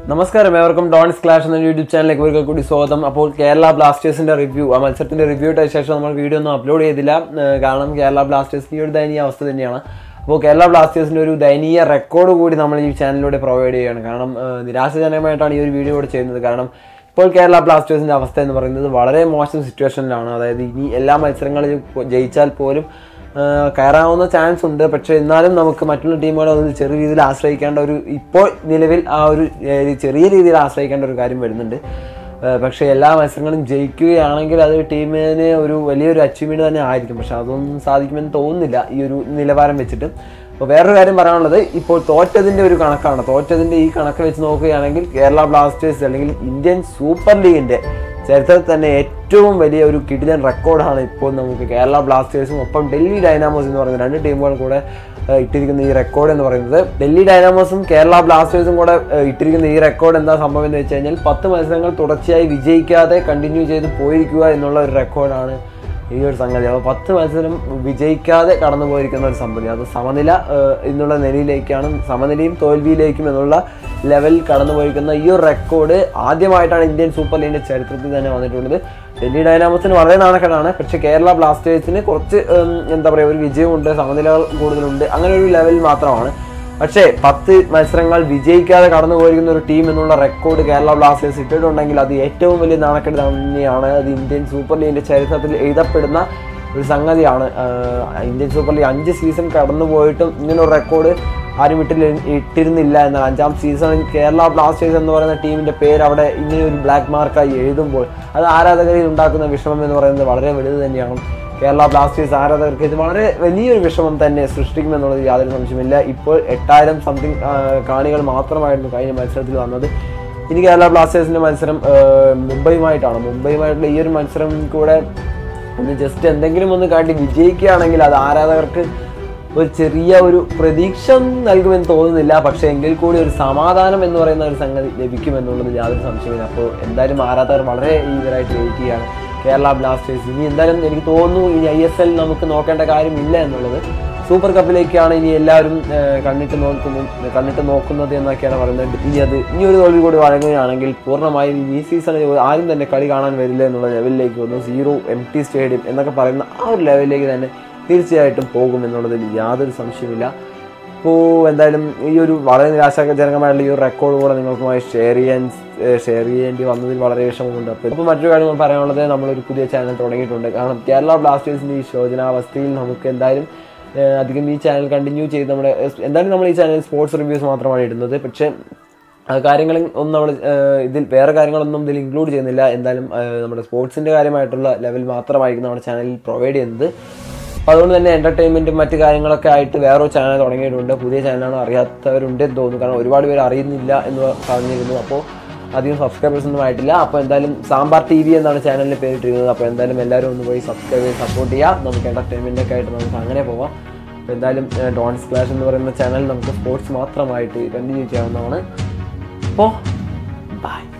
നമസ്കാരം ഏവർക്കും dawns clash എന്ന യൂട്യൂബ് ചാനലിലേക്ക് ഒരിക്കൽ കൂടി സ്വാഗതം അപ്പോൾ കേരള ബ്ലാസ്റ്റേഴ്സിന്റെ റിവ്യൂ ആ മത്സരത്തിന്റെ റിവ്യൂ ഇട്ട ശേഷം നമ്മൾ വീഡിയോ ഒന്നും അപ്ലോഡ് ചെയ്തില്ല ഏഹ് കാരണം കേരള ബ്ലാസ്റ്റേഴ്സിന്റെ ഈ ഒരു ദയനീയ അവസ്ഥ തന്നെയാണ് അപ്പോൾ കേരള ബ്ലാസ്റ്റേഴ്സിന്റെ ഒരു ദയനീയ റെക്കോർഡ് കൂടി നമ്മൾ ഈ ചാനലിലൂടെ പ്രൊവൈഡ് ചെയ്യുകയാണ് കാരണം ഏഹ് നിരാശജനകമായിട്ടാണ് ഈ ഒരു വീഡിയോ കൂടെ ചെയ്യുന്നത് കാരണം ഇപ്പോൾ കേരള ബ്ലാസ്റ്റേഴ്സിന്റെ അവസ്ഥ എന്ന് പറയുന്നത് വളരെ മോശം സിറ്റുവേഷനിലാണ് അതായത് ഇനി എല്ലാ മത്സരങ്ങളിലും ജയിച്ചാൽ പോലും ആഹ് കയറാവുന്ന ചാൻസ് ഉണ്ട് പക്ഷേ എന്നാലും നമുക്ക് മറ്റുള്ള ടീമുകളെ ഒന്ന് ചെറിയ രീതിയിൽ ആശ്രയിക്കേണ്ട ഒരു ഇപ്പോൾ നിലവിൽ ആ ഒരു ഏഹ് ചെറിയ രീതിയിൽ ആശ്രയിക്കേണ്ട ഒരു കാര്യം വരുന്നുണ്ട് ആഹ് പക്ഷേ എല്ലാ മത്സരങ്ങളും ജയിക്കുകയാണെങ്കിൽ അത് ടീമിന് ഒരു വലിയൊരു അച്ചീവ്മെൻറ്റ് തന്നെ ആയിരിക്കും പക്ഷെ അതൊന്നും സാധിക്കുമെന്ന് തോന്നുന്നില്ല ഈ ഒരു നിലവാരം വെച്ചിട്ട് അപ്പോൾ വേറൊരു കാര്യം പറയാനുള്ളത് ഇപ്പോൾ തോറ്റതിൻ്റെ ഒരു കണക്കാണ് തോറ്റതിൻ്റെ ഈ കണക്ക് വെച്ച് നോക്കുകയാണെങ്കിൽ കേരള ബ്ലാസ്റ്റേഴ്സ് അല്ലെങ്കിൽ ഇന്ത്യൻ സൂപ്പർ ലീഗിൻ്റെ ചരിത്രത്തിൽ തന്നെ ഏറ്റവും വലിയ ഒരു കിടിലൻ റെക്കോർഡാണ് ഇപ്പോൾ നമുക്ക് കേരള ബ്ലാസ്റ്റേഴ്സും ഒപ്പം ഡൽഹി ഡൈനാമോസ് എന്ന് പറയുന്ന രണ്ട് ടീമുകൾ കൂടെ ഏഹ്, ഇട്ടിരിക്കുന്ന ഈ റെക്കോർഡ് എന്ന് പറയുന്നത് ഡൽഹി ഡൈനാമോസും കേരള ബ്ലാസ്റ്റേഴ്സും കൂടെ ഏഹ്, ഇട്ടിരിക്കുന്ന ഈ റെക്കോർഡ് എന്താ സംഭവം എന്ന് വെച്ച് കഴിഞ്ഞാൽ പത്ത് മത്സരങ്ങൾ തുടർച്ചയായി വിജയിക്കാതെ കണ്ടിന്യൂ ചെയ്ത് പോയിരിക്കുക എന്നുള്ള ഒരു റെക്കോർഡാണ് ഈ ഒരു സംഗതി അപ്പോൾ പത്ത് മത്സരം വിജയിക്കാതെ കടന്നു പോയിരിക്കുന്ന ഒരു സംഗതി അത് സമനില ഏഹ്, എന്നുള്ള നിലയിലേക്കാണ് സമനിലയും തോൽവിയിലേക്കും എന്നുള്ള ലെവലിൽ കടന്നു പോയിരിക്കുന്ന ഈ ഒരു റെക്കോർഡ് ആദ്യമായിട്ടാണ് ഇന്ത്യൻ സൂപ്പർ ലീഗിന്റെ ചരിത്രത്തിൽ തന്നെ വന്നിട്ടുള്ളത് ഡൽഹി ഡൈനാമോസിന് വളരെ നാണക്കേടാണ് പക്ഷെ കേരള ബ്ലാസ്റ്റേഴ്സിന് കുറച്ച് ഉം, എന്താ പറയുക ഒരു വിജയമുണ്ട് സമനിലകൾ കൂടുതലുണ്ട് അങ്ങനെ ഒരു ലെവലിൽ മാത്രമാണ് പക്ഷേ പത്ത് മത്സരങ്ങൾ വിജയിക്കാതെ കടന്നു പോയിരിക്കുന്ന ഒരു ടീം എന്നുള്ള റെക്കോർഡ് കേരള ബ്ലാസ്റ്റേഴ്സ് ഇട്ടിട്ടുണ്ടെങ്കിൽ അത് ഏറ്റവും വലിയ നാണക്കേട് തന്നെയാണ് അത് ഇന്ത്യൻ സൂപ്പർ ലീഗിന്റെ ചരിത്രത്തിൽ എഴുതപ്പെടുന്ന ഒരു സംഗതിയാണ് ആഹ് ഇന്ത്യൻ സൂപ്പർ ലീഗ് അഞ്ച് സീസൺ കടന്നു പോയിട്ടും ഇങ്ങനെ ഒരു റെക്കോർഡ് ആരും ഇട്ടില്ല ഇട്ടിരുന്നില്ല എന്നാൽ അഞ്ചാം സീസണിൽ കേരള ബ്ലാസ്റ്റേഴ്സ് എന്ന് പറയുന്ന ടീമിന്റെ പേര് അവിടെ ഇങ്ങനെ ഒരു ബ്ലാക്ക് മാർക്കായി എഴുതുമ്പോൾ അത് ആരാധകരിൽ ഉണ്ടാക്കുന്ന വിഷമം എന്ന് പറയുന്നത് വളരെ വലുത് തന്നെയാണ് കേരള ബ്ലാസ്റ്റേഴ്സ് ആരാധകർക്ക് ഇത് വളരെ വലിയൊരു വിഷമം തന്നെ സൃഷ്ടിക്കുമെന്നുള്ളത് യാതൊരു സംശയമില്ല ഇപ്പോൾ എട്ടായിരം സംതിങ് കാണികൾ മാത്രമായിരുന്നു കഴിഞ്ഞ മത്സരത്തിൽ വന്നത് ഇനി കേരള ബ്ലാസ്റ്റേഴ്സിന്റെ മത്സരം ആ, മുംബൈയുമായിട്ടാണ് മുംബൈയുമായിട്ടുള്ള ഈ ഒരു മത്സരം കൂടെ ഒന്ന് ജസ്റ്റ് എന്തെങ്കിലും ഒന്ന് കാട്ടി വിജയിക്കുകയാണെങ്കിൽ അത് ആരാധകർക്ക് ഒരു ചെറിയ ഒരു പ്രതീക്ഷ നൽകുമെന്ന് തോന്നുന്നില്ല പക്ഷേ എങ്കിൽ കൂടി ഒരു സമാധാനം എന്ന് പറയുന്ന ഒരു സംഗതി ലഭിക്കുമെന്നുള്ളത് യാതൊരു സംശയമില്ല അപ്പോൾ എന്തായാലും ആരാധകർ വളരെ ഈവരായിട്ട് വെയിറ്റ് ചെയ്യാണ് കേരള ബ്ലാസ്റ്റേഴ്സ് ഇനി എന്തായാലും എനിക്ക് തോന്നുന്നു ഇനി ഐ എസ് എൽ നമുക്ക് നോക്കേണ്ട കാര്യമില്ല എന്നുള്ളത് സൂപ്പർ കപ്പിലേക്കാണ് ഇനി എല്ലാവരും ഏഹ്, കണ്ണിട്ട് നോക്കുന്നു കണ്ണിട്ട് നോക്കുന്നത് എന്നൊക്കെയാണ് പറയുന്നത് ഇനി അത് ഇനി ഒരു തോൽവി കൂടി വഴങ്ങുകയാണെങ്കിൽ പൂർണ്ണമായും ഇനി ഈ സീസണിൽ ആരും തന്നെ കളി കാണാൻ വരില്ല എന്നുള്ള ലെവലിലേക്ക് വന്നു സീറോ എം ടി സ്റ്റേഡിയം എന്നൊക്കെ പറയുന്ന ആ ഒരു ലെവലിലേക്ക് തന്നെ തീർച്ചയായിട്ടും പോകും എന്നുള്ളതിൽ യാതൊരു സംശയമില്ല അപ്പോൾ എന്തായാലും ഈ ഒരു വളരെ നിരാശാജനകമായിട്ടുള്ള ഈ ഒരു റെക്കോർഡ് കൂടെ നിങ്ങൾക്കുമായി ഷെയർ ചെയ്യാൻ ഷെയർ ചെയ്യേണ്ടി വന്നതിൽ വളരെ വിഷമമുണ്ട് അപ്പോൾ ഇപ്പോൾ മറ്റൊരു കാര്യം നമ്മൾ പറയാനുള്ളത് നമ്മളൊരു പുതിയ ചാനൽ തുടങ്ങിയിട്ടുണ്ട് കാരണം കേരള ബ്ലാസ്റ്റേഴ്സിൻ്റെ ഈ ശോചനാവസ്ഥയിൽ നമുക്ക് എന്തായാലും ഏഹ്, അധികം ഈ ചാനൽ കണ്ടിന്യൂ ചെയ്ത് നമ്മുടെ എന്തായാലും നമ്മൾ ഈ ചാനൽ സ്പോർട്സ് റിവ്യൂസ് മാത്രമാണ് ഇടുന്നത് പക്ഷേ ആ കാര്യങ്ങൾ ഒന്നും നമ്മൾ ഇതിൽ വേറെ കാര്യങ്ങളൊന്നും ഇതിൽ ഇൻക്ലൂഡ് ചെയ്യുന്നില്ല എന്തായാലും ഏഹ്, നമ്മുടെ സ്പോർട്സിൻ്റെ കാര്യമായിട്ടുള്ള ലെവൽ മാത്രമായിരിക്കും നമ്മുടെ ചാനലിൽ പ്രൊവൈഡ് ചെയ്യുന്നത് അപ്പോൾ അതുകൊണ്ട് തന്നെ എൻ്റർടൈൻമെൻറ്റും മറ്റ് കാര്യങ്ങളൊക്കെ ആയിട്ട് വേറൊരു ചാനൽ തുടങ്ങിയിട്ടുണ്ട് പുതിയ ചാനലാണ് അറിയാത്തവരുണ്ട് എന്ന് തോന്നുന്നു കാരണം ഒരുപാട് പേര് അറിയുന്നില്ല എന്ന് പറഞ്ഞിരുന്നു അപ്പോൾ അധികം സബ്സ്ക്രൈബേഴ്സ് ഒന്നും ആയിട്ടില്ല അപ്പോൾ എന്തായാലും സാമ്പാർ ടി വി എന്നാണ് ചാനലിൻ്റെ പേരിട്ടിരുന്നത് അപ്പോൾ എന്തായാലും എല്ലാവരും ഒന്ന് പോയി സബ്സ്ക്രൈബ് ചെയ്ത് സപ്പോർട്ട് ചെയ്യാം നമുക്ക് എൻ്റർടൈൻമെൻ്റ് ഒക്കെ ആയിട്ട് നമുക്ക് അങ്ങനെ പോവാം അപ്പോൾ എന്തായാലും ഡോൺസ് ക്ലാഷ് എന്ന് പറയുന്ന ചാനൽ നമുക്ക് സ്പോർട്സ് മാത്രമായിട്ട് കണ്ടിന്യൂ ചെയ്യാവുന്നതാണ് അപ്പോൾ ബൈ